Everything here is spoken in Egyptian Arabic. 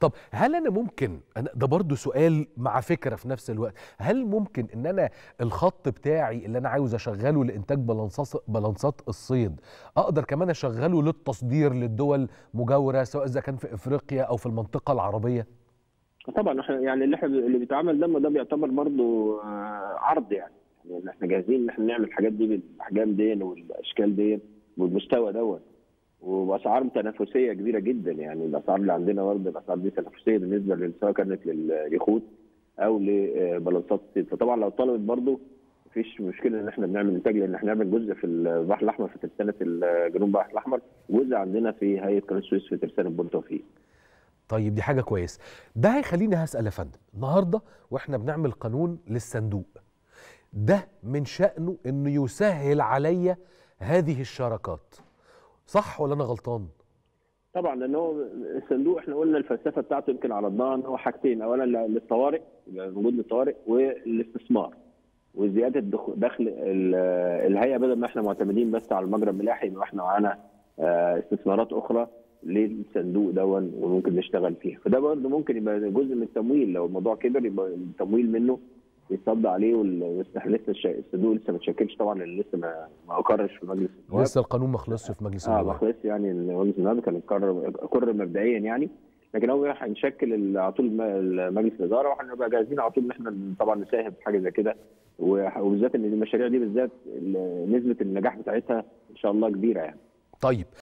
طب هل انا ممكن أنا ده برضو سؤال مع فكره في نفس الوقت هل ممكن ان انا الخط بتاعي اللي انا عاوز اشغله لانتاج بلانسات بلانسات الصيد اقدر كمان اشغله للتصدير للدول مجاوره سواء اذا كان في افريقيا او في المنطقه العربيه طبعا احنا يعني اللي احنا اللي بيتعمل ده ما ده بيعتبر برضه آه، عرض يعني يعني احنا جاهزين ان احنا نعمل الحاجات دي بالاحجام دي والاشكال دي والمستوى دوت وباسعار تنافسيه كبيره جدا يعني الاسعار اللي عندنا برضه الاسعار دي تنافسيه بالنسبه لل- سواء كانت لليخوت او لبلاطات الصيد فطبعا لو طلبت برضه مفيش مشكله ان احنا بنعمل انتاج لان احنا بنعمل جزء في البحر الاحمر في ترسانه ال- جنوب البحر الاحمر وجزء عندنا في هيئه قناه السويس في ترسانه بور توفيق طيب دي حاجه كويس ده هيخليني هسال يا فندم النهارده واحنا بنعمل قانون للصندوق ده من شأنه انه يسهل عليا هذه الشراكات صح ولا انا غلطان طبعا لان هو الصندوق احنا قلنا الفلسفه بتاعته يمكن عرضناها ان هو حاجتين اولا للطوارئ يبقى موجود للطوارئ والاستثمار وزياده دخ- دخل ال- الهيئه بدل ما احنا معتمدين بس على المجرى الملاحي يبقى احنا معانا آه، استثمارات اخرى للصندوق دون وممكن نشتغل فيها فده برضه ممكن يبقى جزء من التمويل لو الموضوع كبر يبقى التمويل منه يتصد عليه وال- لسه الش- الصندوق لسه ما تشكلش طبعا لان لسه ما ما اقرش في مجلس النواب. ولسه القانون ما خلصش في مجلس اه النواب بخلص يعني مجلس النواب كان قرر قرر مبدئيا يعني لكن هو هنشكل ال- على طول م- مجلس الاداره وهنبقى جاهزين على طول ان احنا طبعا نساهم في حاجه زي كده وح- وبالذات ان المشاريع دي بالذات ال- نسبه النجاح بتاعتها ان شاء الله كبيره يعني طيب